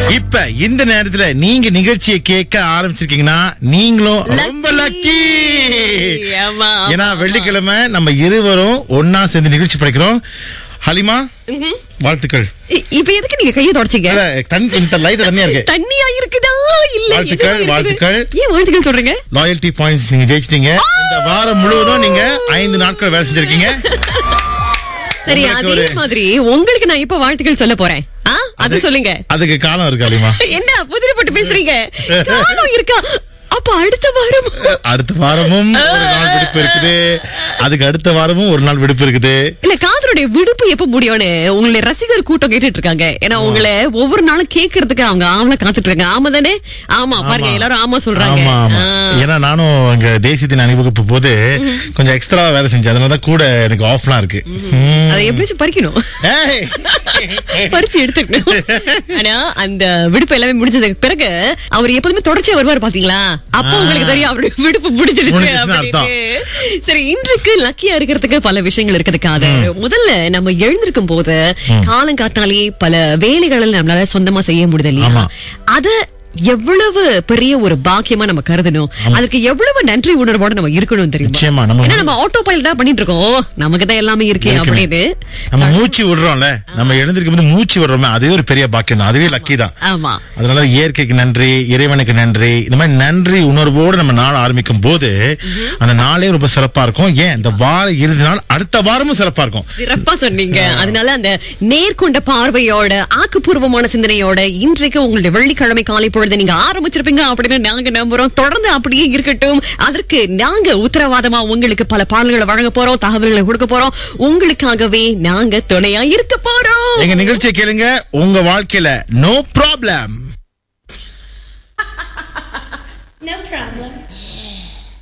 இப்ப இந்த நேரத்துல நீங்க நிகழ்ச்சியை கேட்க ஆரம்பிச்சிருக்கீங்கன்னா நீங்களும் ரொம்ப லக்கி ஆமா, ஏன்னா ஆமா. வெள்ளிக்கிழமை நம்ம இருவரும் ஒன்னா சேர்ந்து நிகழ்ச்சி படிக்கிறோம் ஹலிமா வாழ்த்துக்கள் இ- இப்ப எதுக்கு நீங்க கையை தொடச்சீங்க இல்ல, தன் இந்த லைட் தண்ணியா இருக்கு தண்ணியா இருக்குதா இல்ல வாழ்த்துக்கள், எதுவா இருக்குது? வாழ்த்துக்கள். ஏன் வாழ்த்துக்கள் சொல்றீங்க லாயல்டி பாயிண்ட்ஸ் நீங்க ஜெயிச்சிட்டீங்க இந்த வாரம் முழுவதும் நீங்க ஐந்து நாட்கள் வேலை செஞ்சிருக்கீங்க சரி உங்களுக்கு அதே ஒரு- மாதிரி உங்களுக்கு நான் இப்ப வாழ்த்துக்கள் சொல்ல போறேன் ஆ அது சொல்லுங்க அதுக்கு காலம் இருக்கு ஹலிமா என்ன புதிரப்பட்டு பேசுறீங்க காலம் இருக்கா அப்ப அடுத்த வாரம் அடுத்த வாரமும் ஒரு நாள் விடுப்பு இருக்குது அதுக்கு அடுத்த வாரமும் ஒரு நாள் விடுப்பு இருக்குது இல்ல காதலுடைய விடுப்பு எப்ப முடியும்னு உங்களுடைய ரசிகர் கூட்டம் கேட்டுட்டு இருக்காங்க ஏன்னா உங்களை ஒவ்வொரு நாளும் கேக்குறதுக்கு அவங்க ஆவல காத்துட்டு இருக்காங்க ஆமா தானே ஆமா பாருங்க ஆமா. எல்லாரும் ஆமா சொல்றாங்க ஆமா ஆமா ஆ. ஏன்னா நானும் அங்க தேசிய தின அணிவகுப்பு போது கொஞ்சம் எக்ஸ்ட்ரா வேலை செஞ்சேன் அதனாலதான் கூட எனக்கு ஆஃப்லாம் இருக்கு ம். அதை எப்படியாச்சும் பறிக்கணும் ஏய். பறிச்சு எடுத்துக்கணும் ஆனா அந்த விடுப்பு எல்லாமே முடிஞ்சதுக்கு பிறகு அவர் எப்போதுமே தொடர்ச்சியா வருவார் பாத்தீங்களா அப்போ ஆ. உங்களுக்கு தெரியும் அவருடைய விடுப்பு முடிஞ்சிடுச்சு முடிஞ்சிடுச்சுன்னு அப்படின்னு. சரி இன்றைக்கு லக்கியா இருக்கிறதுக்கு பல விஷயங்கள் இருக்கிறதுக்காக முதல்ல நம்ம எழுந்திருக்கும் போது காலங்காத்தாலே பல வேலைகளை நம்மளால சொந்தமா செய்ய முடியுது இல்லையா ஆமா. அது எவ்வளவு பெரிய ஒரு பாக்கியமா நம்ம கருதணும் அதுக்கு எவ்வளவு நன்றி உணர்வோட நம்ம இருக்கணும் தெரியுமா நிச்சயமா, நம்ம- ஏன்னா நம்ம ஆட்டோ பைலட் தான் பண்ணிட்டு இருக்கோம் நமக்கு தான் எல்லாமே இருக்கே இருக்குமே. அப்படின்னு நம்ம மூச்சு விடுறோம்ல நம்ம எழுந்திருக்கும் போது மூச்சு விடுறோமே அதுவே ஒரு பெரிய பாக்கியம் தான் அதுவே லக்கி தான் ஆமா அதனால இயற்கைக்கு நன்றி இறைவனுக்கு நன்றி இந்த மாதிரி நன்றி உணர்வோடு நம்ம நாள் ஆரம்பிக்கும் போது அந்த நாளே ரொம்ப சிறப்பா இருக்கும் ஏன் இந்த வார இறுதி நாள் அடுத்த வாரமும் சிறப்பா இருக்கும் சிறப்பா சொன்னீங்க அதனால அந்த நேர்கொண்ட பார்வையோட ஆக்கப்பூர்வமான சிந்தனையோட இன்றைக்கு உங்களுடைய வெள்ளிக்கிழமை காலை பொழுது நீங்க ஆரம்பிச்சிருப்பீங்க அப்படின்னு நாங்க நம்புறோம் தொடர்ந்து அப்படியே இருக்கட்டும் அதற்கு நாங்க உத்தரவாதமா உங்களுக்கு பல பாடல்களை வழங்க போறோம் தகவல்களை கொடுக்க போறோம் உங்களுக்காகவே நாங்க துணையா இருக்க போறோம் எங்க நிகழ்ச்சியை கேளுங்க உங்க வாழ்க்கையில நோ ப்ராப்ளம் No problem.